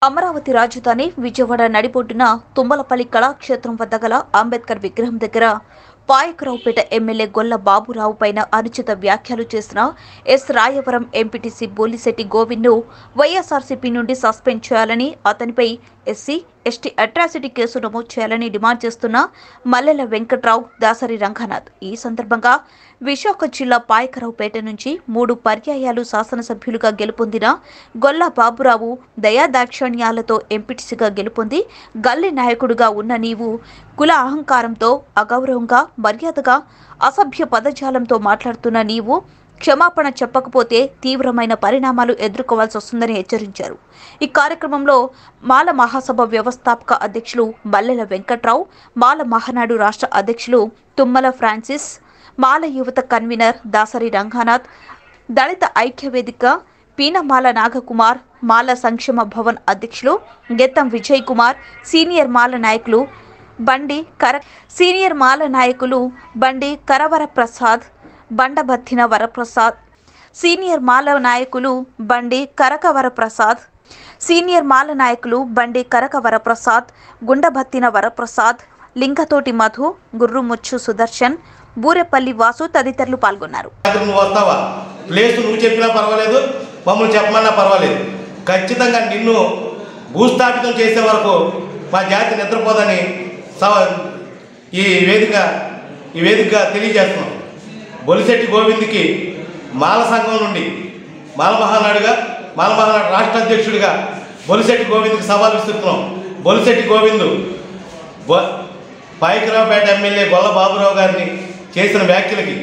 అమరావతి రాజధాని విజయవాడ నడిబొడ్డున తుమ్మలపల్లి కళాక్షేత్రం వద్ద గల అంబేద్కర్ విగ్రహం దగ్గర పాయకరావుపేట ఎమ్మెల్యే గొల్ల బాబురావు పైన అనుచిత వ్యాఖ్యలు చేసిన ఎస్ రాయవరం ఎంపీటీసీ బోలిశెట్టి గోవింద్ను వైఎస్ఆర్సీపీ నుండి సస్పెండ్ చేయాలని అతనిపై ఎస్సీ ఎస్టీ అట్రాసిటీ కేసు నమోదు చేయాలని డిమాండ్ చేస్తున్న మల్లెల వెంకట్రావు దాసరి రంగనాథ్ ఈ సందర్భంగా విశాఖ జిల్లా పాయకరావుపేట నుంచి మూడు పర్యాయాలు శాసనసభ్యులుగా గెలుపొందిన గొల్ల బాబురావు దయాదాక్షిణ్యాలతో ఎంపీటీసీగా గెలుపొంది గల్లీ నాయకుడిగా ఉన్న నీవు కుల అహంకారంతో అగౌరవంగా మర్యాదగా అసభ్య పదజాలంతో మాట్లాడుతున్న నీవు క్షమాపణ చెప్పకపోతే తీవ్రమైన పరిణామాలు ఎదుర్కోవాల్సి వస్తుందని హెచ్చరించారు ఈ కార్యక్రమంలో మాల మహాసభ వ్యవస్థాపక అధ్యక్షులు మల్లెల వెంకట్రావు మాల మహానాడు రాష్ట్ర అధ్యక్షులు తుమ్మల ఫ్రాన్సిస్ మాల యువత కన్వీనర్ దాసరి రంగనాథ్ దళిత ఐక్య వేదిక పీనమాల నాగకుమార్ మాల సంక్షేమ భవన్ అధ్యక్షులు గెత్తం విజయ్ కుమార్ సీనియర్ మాల నాయకులు బండి కర సీనియర్ మాల నాయకులు బండి కరవర ప్రసాద్ బండబత్తిన వరప్రసాద్ సీనియర్ మాల నాయకులు బండి కరక వరప్రసాద్ సీనియర్ మాల నాయకులు బండి కరక వరప్రసాద్ గుండబత్తిన వరప్రసాద్ లింగతోటి మధు గుర్రుముచ్చు సుదర్శన్ బూరెపల్లి వాసు తదితరులు పాల్గొన్నారు రాత్రి నువ్వు వస్తావా ప్లేస్ నువ్వు చెప్పినా పర్వాలేదు మమ్మల్ని చెప్పమన్నా పర్వాలేదు ఖచ్చితంగా నిన్ను భూస్థాపితం చేసే వరకు మా జాతి నిద్రపోదని సవ- ఈ వేదిక ఈ వేదికగా తెలియజేస్తున్నాం బొలిశెట్టి గోవింద్కి మాల సంఘం నుండి మాల మహానాడుగా మాల మహానాడు రాష్ట్ర అధ్యక్షుడిగా బొలిశెట్టి గోవింద్కి సవాల్ విస్తున్నాం బొలిశెట్టి గోవిందు బొ పాయకరావుపేట ఎమ్మెల్యే గొల్ల బాబురావు గారిని చేసిన వ్యాఖ్యలకి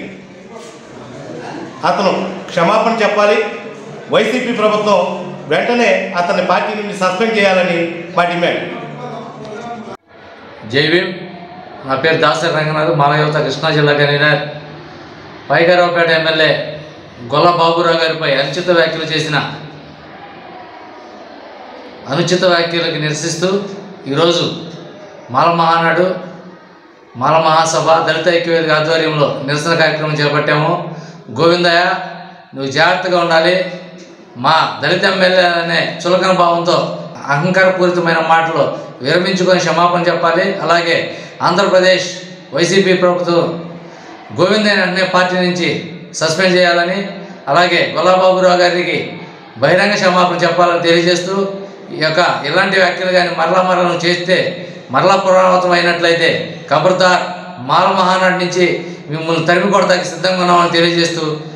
అతను క్షమాపణ చెప్పాలి వైసీపీ ప్రభుత్వం వెంటనే అతన్ని పార్టీ నుండి సస్పెండ్ చేయాలని మా డిమాండ్ జై భీమ్ నా పేరు దాసరి రంగనాథ్ మాల యువత కృష్ణా జిల్లా కన్వీనర్ పైగారావుపేట ఎమ్మెల్యే గొల్ల బాబురావు గారిపై అనుచిత వ్యాఖ్యలు చేసిన అనుచిత వ్యాఖ్యలకు నిరసిస్తూ ఈరోజు మాల మహానాడు మాల మహాసభ దళిత ఐక్యవేదిక ఆధ్వర్యంలో నిరసన కార్యక్రమం చేపట్టాము గోవిందయ్య నువ్వు జాగ్రత్తగా ఉండాలి మా దళిత ఎమ్మెల్యే అనే చులకన భావంతో అహంకారపూరితమైన మాటలు విరమించుకొని క్షమాపణ చెప్పాలి అలాగే ఆంధ్రప్రదేశ్ వైసీపీ ప్రభుత్వం గోవిందయ్య అనే పార్టీ నుంచి సస్పెండ్ చేయాలని అలాగే గొల్లబాబురావు గారికి బహిరంగ క్షమాపణ చెప్పాలని తెలియజేస్తూ ఈ యొక్క ఇలాంటి వ్యాఖ్యలు కానీ మరలా మరలా నువ్వు చేస్తే మరలా పునరావృతం అయినట్లయితే ఖబర్దార్ మాల మహానాడు నుంచి మిమ్మల్ని తరిమి కొడతాకి సిద్ధంగా ఉన్నామని తెలియజేస్తూ